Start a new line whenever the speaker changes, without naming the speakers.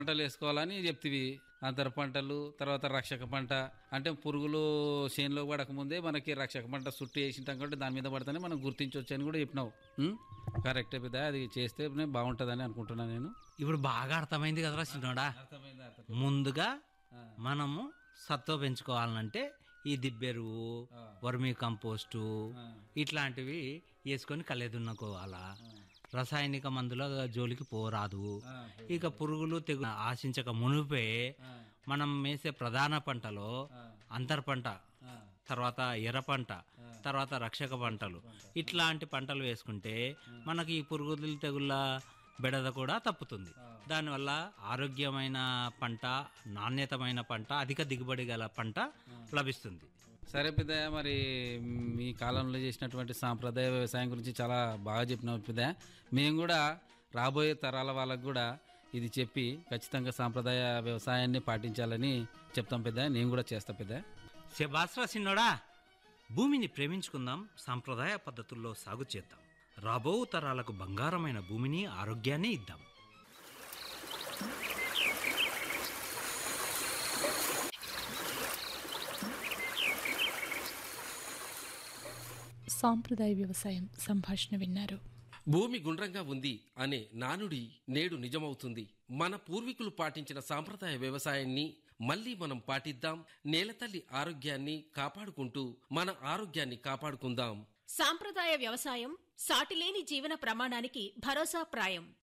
పంటలు వేసుకోవాలని చెప్తివి అంతర పంటలు తర్వాత రక్షక పంట అంటే పురుగులు చేనులో పడక ముందే మనకి రక్షక పంట చుట్టూ వేసింటాం కాబట్టి దాని మీద పడితేనే మనం గుర్తించవచ్చు అని కూడా చెప్పినావు ఉం? కరెక్టే పెద్ద అది చేస్తే బాగుంటుందని అనుకుంటున్నాను నేను
ఇప్పుడు బాగా అర్థమైంది కదరా చిన్నోడా ముందుగా మనము సత్వ పెంచుకోవాలంటే ఈ దిబ్బెరువు వర్మీ కంపోస్టు ఇట్లాంటివి వేసుకొని కలెదున్నుకోవాలా రసాయనిక మందుల జోలికి పోరాదు ఇక పురుగులు తెగు ఆశించక మునిపే మనం వేసే ప్రధాన పంటలో అంతర్ పంట తర్వాత ఎర్ర పంట తర్వాత రక్షక పంటలు ఇట్లాంటి పంటలు వేసుకుంటే మనకి ఈ పురుగులు తెగుళ్ళ బెడద కూడా తప్పుతుంది దానివల్ల ఆరోగ్యమైన పంట నాణ్యతమైన పంట అధిక దిగుబడి గల పంట లభిస్తుంది
సరే పెద్దయ్య మరి మీ కాలంలో చేసినటువంటి సాంప్రదాయ వ్యవసాయం గురించి చాలా బాగా చెప్పినావు పెద్దయ్య మేము కూడా రాబోయే తరాల వాళ్ళకు కూడా ఇది చెప్పి ఖచ్చితంగా సాంప్రదాయ వ్యవసాయాన్ని పాటించాలని చెప్తాం పెద్ద నేను కూడా చేస్తా పెద్ద
శబాస్రా సిన్నోడా భూమిని ప్రేమించుకుందాం సాంప్రదాయ పద్ధతుల్లో సాగు చేద్దాం రాబో తరాలకు బంగారమైన భూమిని ఆరోగ్యాన్ని ఇద్దాం
సాంప్రదాయ వ్యవసాయం సంభాషణ విన్నారు
భూమి గుండ్రంగా ఉంది అనే నానుడి నేడు నిజమవుతుంది మన పూర్వీకులు పాటించిన సాంప్రదాయ వ్యవసాయాన్ని మళ్ళీ మనం పాటిద్దాం నేలతల్లి ఆరోగ్యాన్ని కాపాడుకుంటూ మన ఆరోగ్యాన్ని కాపాడుకుందాం
సాంప్రదాయ వ్యవసాయం సాటిలేని జీవన ప్రమాణానికి భరోసా ప్రాయం